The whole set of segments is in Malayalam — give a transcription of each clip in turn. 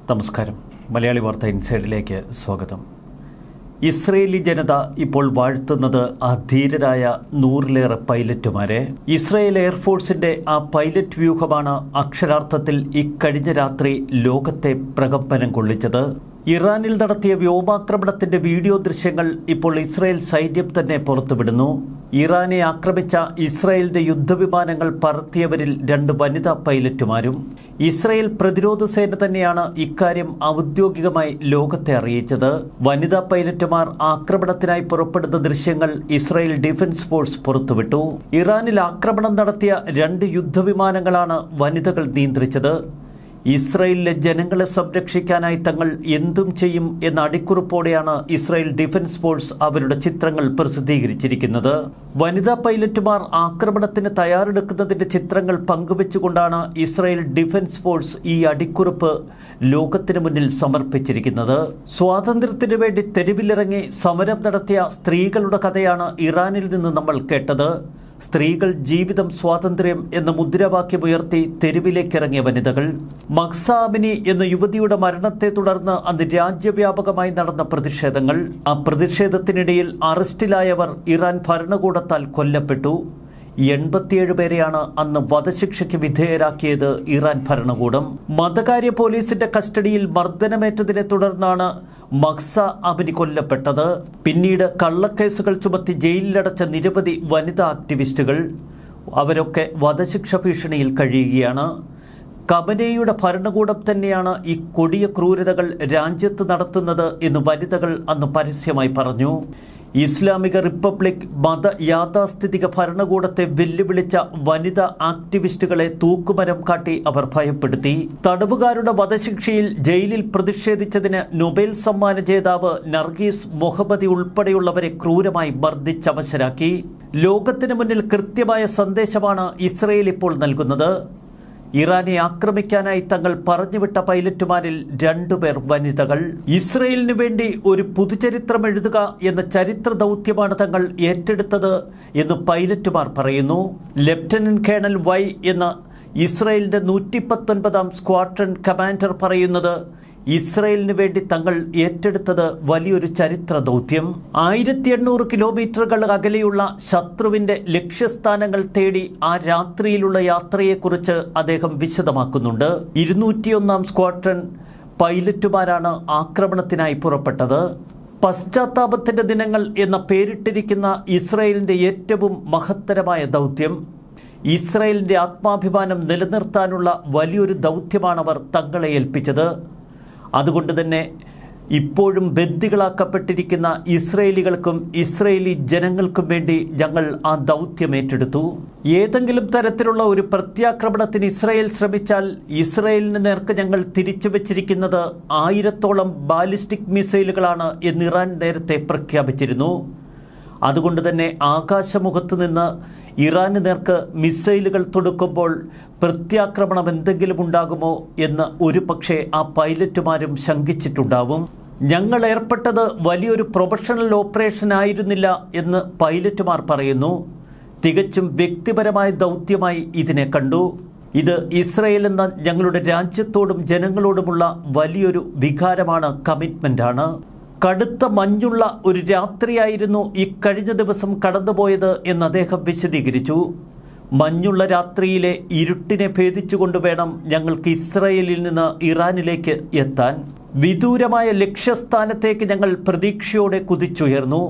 നമസ്കാരം മലയാളി വാർത്ത ഇൻസൈഡിലേക്ക് സ്വാഗതം ഇസ്രയേലി ജനത ഇപ്പോൾ വാഴ്ത്തുന്നത് ആ ധീരരായ നൂറിലേറെ പൈലറ്റുമാരെ ഇസ്രയേൽ എയർഫോഴ്സിന്റെ ആ പൈലറ്റ് വ്യൂഹമാണ് അക്ഷരാർത്ഥത്തിൽ ഇക്കഴിഞ്ഞ രാത്രി ലോകത്തെ പ്രകമ്പനം കൊള്ളിച്ചത് ഇറാനിൽ നടത്തിയ വ്യോമാക്രമണത്തിന്റെ വീഡിയോ ദൃശ്യങ്ങൾ ഇപ്പോൾ ഇസ്രായേൽ സൈന്യം തന്നെ പുറത്തുവിടുന്നു ഇറാനെ ആക്രമിച്ച ഇസ്രായേലിന്റെ യുദ്ധവിമാനങ്ങൾ പറത്തിയവരിൽ രണ്ട് വനിതാ പൈലറ്റുമാരും ഇസ്രായേൽ പ്രതിരോധ സേന തന്നെയാണ് ഇക്കാര്യം ഔദ്യോഗികമായി ലോകത്തെ അറിയിച്ചത് വനിതാ പൈലറ്റുമാർ ആക്രമണത്തിനായി പുറപ്പെടുന്ന ദൃശ്യങ്ങൾ ഇസ്രായേൽ ഡിഫൻസ് ഫോഴ്സ് പുറത്തുവിട്ടു ഇറാനിൽ ആക്രമണം നടത്തിയ രണ്ട് യുദ്ധവിമാനങ്ങളാണ് വനിതകൾ നിയന്ത്രിച്ചത് ഇസ്രയേലിലെ ജനങ്ങളെ സംരക്ഷിക്കാനായി തങ്ങൾ എന്തും ചെയ്യും എന്ന അടിക്കുറിപ്പോടെയാണ് ഇസ്രായേൽ ഡിഫൻസ് ഫോഴ്സ് അവരുടെ ചിത്രങ്ങൾ പ്രസിദ്ധീകരിച്ചിരിക്കുന്നത് വനിതാ പൈലറ്റുമാർ ആക്രമണത്തിന് തയ്യാറെടുക്കുന്നതിന്റെ ചിത്രങ്ങൾ പങ്കുവെച്ചുകൊണ്ടാണ് ഇസ്രായേൽ ഡിഫൻസ് ഫോഴ്സ് ഈ അടിക്കുറിപ്പ് ലോകത്തിന് മുന്നിൽ സമർപ്പിച്ചിരിക്കുന്നത് സ്വാതന്ത്ര്യത്തിനു വേണ്ടി തെരുവിലിറങ്ങി സമരം നടത്തിയ സ്ത്രീകളുടെ കഥയാണ് ഇറാനിൽ നിന്ന് നമ്മൾ കേട്ടത് സ്ത്രീകൾ ജീവിതം സ്വാതന്ത്ര്യം എന്ന മുദ്രാവാക്യമുയർത്തി തെരുവിലേക്കിറങ്ങിയ വനിതകൾ മക്സാമിനി എന്ന യുവതിയുടെ മരണത്തെ തുടർന്ന് അന്ന് രാജ്യവ്യാപകമായി നടന്ന പ്രതിഷേധങ്ങൾ ആ പ്രതിഷേധത്തിനിടയിൽ അറസ്റ്റിലായവർ ഇറാൻ ഭരണകൂടത്താൽ കൊല്ലപ്പെട്ടു എൺപത്തിയേഴ് പേരെയാണ് അന്ന് വധശിക്ഷയ്ക്ക് വിധേയരാക്കിയത് ഇറാൻ ഭരണകൂടം മതകാര്യ പോലീസിന്റെ കസ്റ്റഡിയിൽ മർദ്ദനമേറ്റതിനെ തുടർന്നാണ് മക്സ അബിനി കൊല്ലപ്പെട്ടത് പിന്നീട് കള്ളക്കേസുകൾ ചുമത്തി ജയിലിലടച്ച നിരവധി വനിതാ ആക്ടിവിസ്റ്റുകൾ അവരൊക്കെ വധശിക്ഷ ഭീഷണിയിൽ കഴിയുകയാണ് കബനയുടെ ഭരണകൂടം തന്നെയാണ് ഈ കൊടിയ ക്രൂരതകൾ രാജ്യത്ത് നടത്തുന്നത് എന്ന് വനിതകൾ അന്ന് പരസ്യമായി പറഞ്ഞു ഇസ്ലാമിക റിപ്പബ്ലിക് മത യാഥാസ്ഥിതിക ഭരണകൂടത്തെ വെല്ലുവിളിച്ച വനിതാ ആക്ടിവിസ്റ്റുകളെ തൂക്കുമരം കാട്ടി അവർ ഭയപ്പെടുത്തി തടവുകാരുടെ വധശിക്ഷയിൽ ജയിലിൽ പ്രതിഷേധിച്ചതിന് നൊബേൽ സമ്മാന ജേതാവ് നർഗീസ് മൊഹബദി ഉൾപ്പെടെയുള്ളവരെ ക്രൂരമായി മർദ്ദിച്ചവശരാക്കി ലോകത്തിന് മുന്നിൽ കൃത്യമായ സന്ദേശമാണ് ഇസ്രയേൽ ഇപ്പോൾ നൽകുന്നത് ഇറാനെ ആക്രമിക്കാനായി തങ്ങൾ പറഞ്ഞുവിട്ട പൈലറ്റുമാരിൽ രണ്ടുപേർ വനിതകൾ ഇസ്രയേലിനു വേണ്ടി ഒരു പുതുചരിത്രം എഴുതുക എന്ന ചരിത്ര ദൗത്യമാണ് തങ്ങൾ ഏറ്റെടുത്തത് എന്ന് പൈലറ്റുമാർ പറയുന്നു ലഫ്റ്റനന്റ് കേണൽ വൈ എന്ന ഇസ്രയേലിന്റെ നൂറ്റി പത്തൊൻപതാം സ്ക്വാഡ്രൺ കമാൻഡർ പറയുന്നത് ഇസ്രയേലിന് വേണ്ടി തങ്ങൾ ഏറ്റെടുത്തത് വലിയൊരു ചരിത്ര ദൗത്യം ആയിരത്തി എണ്ണൂറ് കിലോമീറ്ററുകൾ അകലെയുള്ള ശത്രുവിന്റെ ലക്ഷ്യസ്ഥാനങ്ങൾ തേടി ആ രാത്രിയിലുള്ള യാത്രയെക്കുറിച്ച് അദ്ദേഹം വിശദമാക്കുന്നുണ്ട് ഇരുന്നൂറ്റിയൊന്നാം സ്ക്വാഡ്രൺ പൈലറ്റുമാരാണ് ആക്രമണത്തിനായി പുറപ്പെട്ടത് പശ്ചാത്താപത്തിന്റെ ദിനങ്ങൾ എന്ന പേരിട്ടിരിക്കുന്ന ഇസ്രയേലിന്റെ ഏറ്റവും മഹത്തരമായ ദൗത്യം ഇസ്രയേലിന്റെ ആത്മാഭിമാനം നിലനിർത്താനുള്ള വലിയൊരു ദൗത്യമാണവർ തങ്ങളെ ഏൽപ്പിച്ചത് അതുകൊണ്ട് തന്നെ ഇപ്പോഴും ബന്ദികളാക്കപ്പെട്ടിരിക്കുന്ന ഇസ്രയേലികൾക്കും ഇസ്രയേലി ജനങ്ങൾക്കും വേണ്ടി ഞങ്ങൾ ആ ദൗത്യം ഏറ്റെടുത്തു ഏതെങ്കിലും തരത്തിലുള്ള ഒരു പ്രത്യാക്രമണത്തിന് ഇസ്രയേൽ ശ്രമിച്ചാൽ ഇസ്രയേലിന് നേർക്ക് ഞങ്ങൾ തിരിച്ചു വച്ചിരിക്കുന്നത് ആയിരത്തോളം ബാലിസ്റ്റിക് മിസൈലുകളാണ് എന്ന് ഇറാൻ നേരത്തെ പ്രഖ്യാപിച്ചിരുന്നു അതുകൊണ്ട് തന്നെ ആകാശമുഖത്ത് നിന്ന് ഇറാന് നേർക്ക് മിസൈലുകൾ തൊടുക്കുമ്പോൾ പ്രത്യാക്രമണം എന്തെങ്കിലും ഉണ്ടാകുമോ എന്ന് ഒരു പക്ഷേ ആ പൈലറ്റുമാരും ശങ്കിച്ചിട്ടുണ്ടാവും ഞങ്ങൾ ഏർപ്പെട്ടത് വലിയൊരു പ്രൊഫഷണൽ ഓപ്പറേഷൻ ആയിരുന്നില്ല എന്ന് പൈലറ്റുമാർ പറയുന്നു തികച്ചും വ്യക്തിപരമായ ദൗത്യമായി ഇതിനെ കണ്ടു ഇത് ഇസ്രയേൽ എന്ന ഞങ്ങളുടെ രാജ്യത്തോടും ജനങ്ങളോടുമുള്ള വലിയൊരു വികാരമാണ് കമ്മിറ്റ്മെൻ്റാണ് കടുത്ത മഞ്ഞുള്ള ഒരു രാത്രിയായിരുന്നു ഈ കഴിഞ്ഞ ദിവസം കടന്നുപോയത് എന്ന് അദ്ദേഹം വിശദീകരിച്ചു മഞ്ഞുള്ള രാത്രിയിലെ ഇരുട്ടിനെ ഭേദിച്ചുകൊണ്ട് വേണം ഞങ്ങൾക്ക് ഇസ്രയേലിൽ നിന്ന് ഇറാനിലേക്ക് എത്താൻ വിദൂരമായ ലക്ഷ്യസ്ഥാനത്തേക്ക് ഞങ്ങൾ പ്രതീക്ഷയോടെ കുതിച്ചുയർന്നു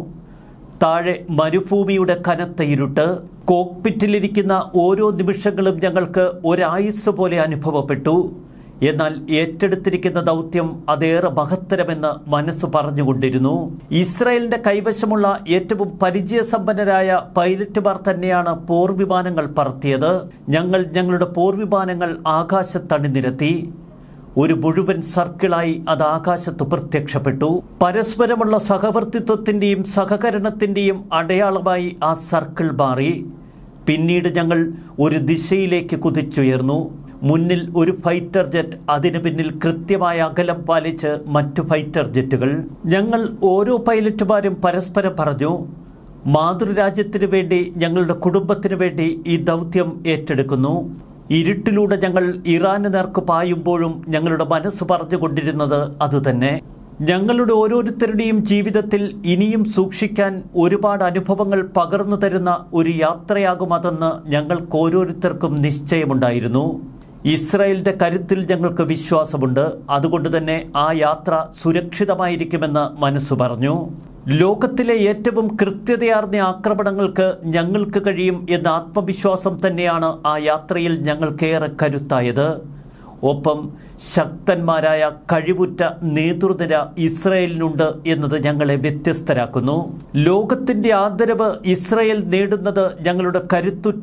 താഴെ മരുഭൂമിയുടെ കനത്ത ഇരുട്ട് കോക്പിറ്റിലിരിക്കുന്ന ഓരോ നിമിഷങ്ങളും ഞങ്ങൾക്ക് ഒരായുസ് പോലെ അനുഭവപ്പെട്ടു എന്നാൽ ഏറ്റെടുത്തിരിക്കുന്ന ദൗത്യം അതേറെ മഹത്തരമെന്ന് മനസ്സ് പറഞ്ഞുകൊണ്ടിരുന്നു ഇസ്രായേലിന്റെ കൈവശമുള്ള ഏറ്റവും പരിചയസമ്പന്നരായ പൈലറ്റുമാർ തന്നെയാണ് പോർവിമാനങ്ങൾ പറത്തിയത് ഞങ്ങൾ ഞങ്ങളുടെ പോർവിമാനങ്ങൾ ആകാശത്തണിനിരത്തി ഒരു മുഴുവൻ സർക്കിളായി അത് ആകാശത്ത് പ്രത്യക്ഷപ്പെട്ടു പരസ്പരമുള്ള സഹവർത്തിത്വത്തിന്റെയും സഹകരണത്തിന്റെയും അടയാളമായി ആ സർക്കിൾ മാറി പിന്നീട് ഞങ്ങൾ ഒരു ദിശയിലേക്ക് കുതിച്ചുയർന്നു മുന്നിൽ ഒരു ഫൈറ്റർ ജെറ്റ് അതിനു പിന്നിൽ കൃത്യമായ അകലം പാലിച്ച് മറ്റു ഫൈറ്റർ ജെറ്റുകൾ ഞങ്ങൾ ഓരോ പൈലറ്റുമാരും പരസ്പരം പറഞ്ഞു മാതൃരാജ്യത്തിനു വേണ്ടി ഞങ്ങളുടെ കുടുംബത്തിനു വേണ്ടി ഈ ദൗത്യം ഏറ്റെടുക്കുന്നു ഇരുട്ടിലൂടെ ഞങ്ങൾ ഇറാന് നേർക്ക് പായുമ്പോഴും ഞങ്ങളുടെ മനസ്സ് പറഞ്ഞുകൊണ്ടിരുന്നത് അതുതന്നെ ഞങ്ങളുടെ ഓരോരുത്തരുടെയും ജീവിതത്തിൽ ഇനിയും സൂക്ഷിക്കാൻ ഒരുപാട് അനുഭവങ്ങൾ പകർന്നു തരുന്ന ഒരു യാത്രയാകും അതെന്ന് ഞങ്ങൾക്ക് ഓരോരുത്തർക്കും നിശ്ചയമുണ്ടായിരുന്നു ഇസ്രായേലിന്റെ കരുത്തിൽ ഞങ്ങൾക്ക് വിശ്വാസമുണ്ട് അതുകൊണ്ട് തന്നെ ആ യാത്ര സുരക്ഷിതമായിരിക്കുമെന്ന് മനസ്സ് പറഞ്ഞു ലോകത്തിലെ ഏറ്റവും കൃത്യതയാർന്ന ആക്രമണങ്ങൾക്ക് ഞങ്ങൾക്ക് കഴിയും എന്ന ആത്മവിശ്വാസം തന്നെയാണ് ആ യാത്രയിൽ ഞങ്ങൾക്കേറെ കരുത്തായത് ഒപ്പം ശക്തന്മാരായ കഴിവുറ്റ നേതൃനിര ഇസ്രയേലിനുണ്ട് എന്നത് ഞങ്ങളെ വ്യത്യസ്തരാക്കുന്നു ലോകത്തിന്റെ ആദരവ് ഇസ്രയേൽ നേടുന്നത് ഞങ്ങളുടെ കരുത്തുറ്റ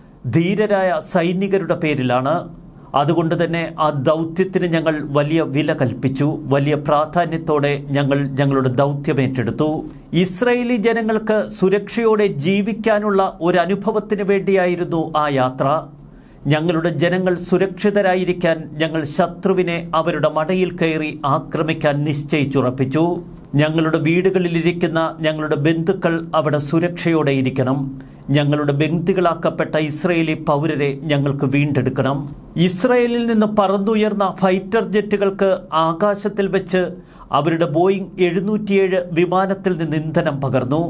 ധീരരായ സൈനികരുടെ പേരിലാണ് അതുകൊണ്ട് തന്നെ ആ ദൗത്യത്തിന് ഞങ്ങൾ വലിയ വില കൽപ്പിച്ചു വലിയ പ്രാധാന്യത്തോടെ ഞങ്ങൾ ഞങ്ങളുടെ ദൗത്യം ഏറ്റെടുത്തു ഇസ്രയേലി ജനങ്ങൾക്ക് സുരക്ഷയോടെ ജീവിക്കാനുള്ള ഒരു അനുഭവത്തിന് വേണ്ടിയായിരുന്നു ആ യാത്ര ഞങ്ങളുടെ ജനങ്ങൾ സുരക്ഷിതരായിരിക്കാൻ ഞങ്ങൾ ശത്രുവിനെ അവരുടെ മടയിൽ കയറി ആക്രമിക്കാൻ നിശ്ചയിച്ചുറപ്പിച്ചു ഞങ്ങളുടെ വീടുകളിലിരിക്കുന്ന ഞങ്ങളുടെ ബന്ധുക്കൾ അവിടെ സുരക്ഷയോടെ ഇരിക്കണം ഞങ്ങളുടെ ബന്ദികളാക്കപ്പെട്ട ഇസ്രയേലി പൗരരെ ഞങ്ങൾക്ക് വീണ്ടെടുക്കണം ഇസ്രയേലിൽ നിന്ന് പറന്നുയർന്ന ഫൈറ്റർ ജെറ്റുകൾക്ക് ആകാശത്തിൽ വെച്ച് അവരുടെ ബോയിങ് എഴുന്നൂറ്റിയേഴ് വിമാനത്തിൽ നിന്ന് ഇന്ധനം പകർന്നു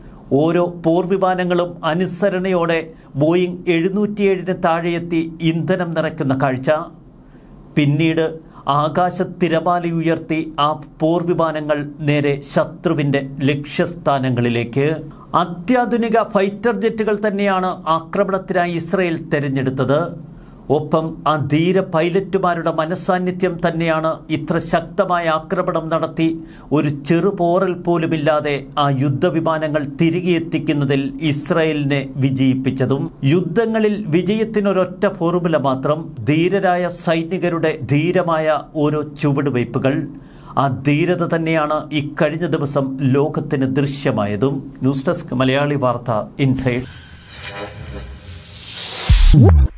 ഓരോ പോർവിമാനങ്ങളും അനുസരണയോടെ ബോയിങ് എഴുന്നൂറ്റിയേഴിന് താഴെയെത്തി ഇന്ധനം നിറയ്ക്കുന്ന കാഴ്ച പിന്നീട് ആകാശ തിരമാല ഉയർത്തി ആ പോർവിമാനങ്ങൾ നേരെ ശത്രുവിൻ്റെ ലക്ഷ്യസ്ഥാനങ്ങളിലേക്ക് അത്യാധുനിക ഫൈറ്റർ ജെറ്റുകൾ തന്നെയാണ് ആക്രമണത്തിനായി ഇസ്രയേൽ തെരഞ്ഞെടുത്തത് ഒപ്പം ആ ധീര പൈലറ്റുമാരുടെ മനസാന്നിധ്യം തന്നെയാണ് ഇത്ര ശക്തമായ ആക്രമണം നടത്തി ഒരു ചെറുപോറൽ പോലുമില്ലാതെ ആ യുദ്ധവിമാനങ്ങൾ തിരികെ എത്തിക്കുന്നതിൽ ഇസ്രയേലിനെ വിജയിപ്പിച്ചതും യുദ്ധങ്ങളിൽ വിജയത്തിനൊരൊറ്റ ഫോർമുല മാത്രം ധീരരായ സൈനികരുടെ ധീരമായ ഓരോ ചുവടുവയ്പ്പുകൾ ആ ധീരത തന്നെയാണ് ഇക്കഴിഞ്ഞ ദിവസം ലോകത്തിന് ദൃശ്യമായതും ന്യൂസ് ഡെസ്ക് മലയാളി വാർത്ത ഇൻസൈഡ്